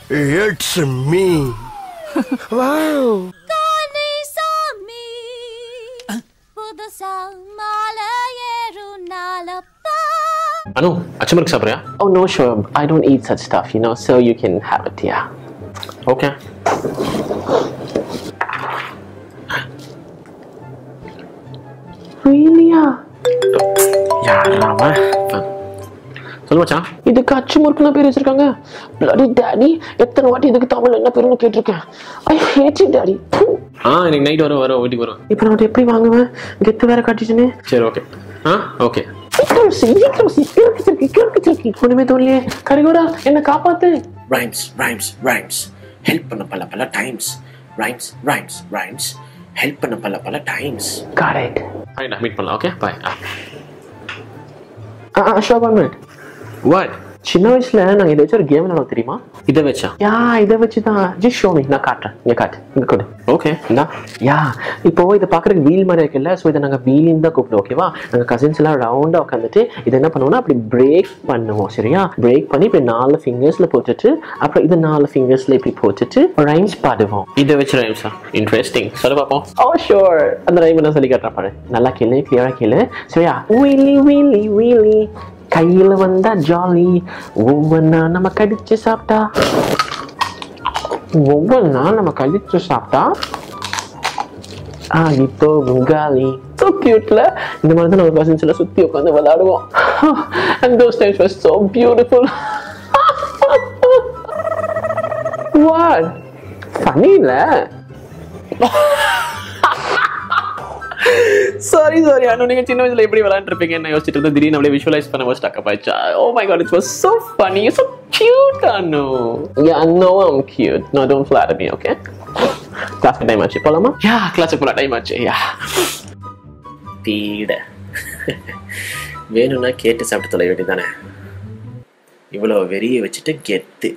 It's me. wow. கன்னிசாமி புதுசா மாலை ஏறுனாலப்பா அனு அச்சமருக்கு சாப்பிட்றியா Oh no, sure. I don't eat such stuff, you know, so you can have it, yeah. Okay Really? யாராம சொல்லு மச்சான் இதுக்கு அச்சு முறுக்குன்னு பேர் வச்சிருக்காங்க பிளடி டாடி எத்தனை வாட்டி இதுக்கு தமிழ் என்ன பேருன்னு கேட்டிருக்கேன் ஐ ஹேட் யூ டாடி ஆ எனக்கு நைட் வரும் வரும் வீட்டுக்கு வரும் இப்போ நான் அதை எப்படி வாங்குவேன் கெத்து வேற காட்டிச்சுன்னு சரி ஓகே ஆ ஓகே ஈக்கிரசி ஈக்கிரசி கிழக்கு கிழக்கு கிழக்கு ஒண்ணுமே தோல்லையே கரிகோடா என்ன காப்பாத்து rhymes, rhymes, rhymes. Help பண்ண பல பல times. Rhymes, rhymes, rhymes. Help பண்ண பல பல times. Got it. Fine meet பண்ணலாம் ஓகே பாய் ஆ ஷோ ஒன் மினிட் வாட் சின்ன வயசுல நாங்க ஏதாச்சும் ஒரு கேம் விளையாடுவோம் தெரியுமா இதை வச்சா யா இதை வச்சு தான் ஜஸ்ட் ஷோ மீ நான் காட்டுறேன் இங்க காட்டு இங்க கொடு ஓகே இந்தா யா இப்போ இதை பார்க்கறதுக்கு வீல் மாதிரி இருக்குல்ல ஸோ இதை நாங்கள் வீலின்னு தான் கூப்பிடுவோம் ஓகேவா நாங்கள் கசின்ஸ் எல்லாம் ரவுண்டாக உட்காந்துட்டு இதை என்ன பண்ணுவோம்னா அப்படி பிரேக் பண்ணுவோம் சரியா பிரேக் பண்ணி இப்படி நாலு ஃபிங்கர்ஸில் போட்டுட்டு அப்புறம் இது நாலு ஃபிங்கர்ஸில் இப்படி போட்டுட்டு ரைம்ஸ் பாடுவோம் இதை வச்சு ரைம்ஸா இன்ட்ரெஸ்டிங் சொல்ல பார்ப்போம் ஓ ஷோர் அந்த ரைம் நான் சொல்லி காட்டுறேன் பாரு நல்லா கேளு கிளியரா கேளு சரியா வீலி வீலி வீலி கையில வந்தா ஜாலி ஒவ்வொன்னா நம்ம கடிச்சு சாப்பிட்டா ஒவ்வொன்னா நம்ம கடிச்சு சாப்பிட்டா ஆ இப்போ காலி so cute-ல இந்த மாதிரி தான் நம்ம கசின்ஸ் எல்லாம் சுத்தி உட்காந்து விளையாடுவோம் and those times were so beautiful what funny இல்ல சாரி சாரி அனு நீங்க சின்ன வயசுல எப்படி விளையாண்டுருப்பீங்க என்ன யோசிச்சுட்டு இருந்தேன் திடீர்னு அப்படியே விஷுவலைஸ் பண்ண போது ஸ்டக் ஆயிடுச்சா oh my God it's was so funny so cute Anu Yeah, I know I'm cute. No, don't flatter me, okay? Class time ஆச்சு போலாமா யா கிளாஸுக்கு போல டைம் ஆச்சு யா பீட வேணும்னா கேட்டு சாப்பிட்டு தொலை வேண்டியதானே இவ்வளோ வெறிய வச்சுட்டு கெத்து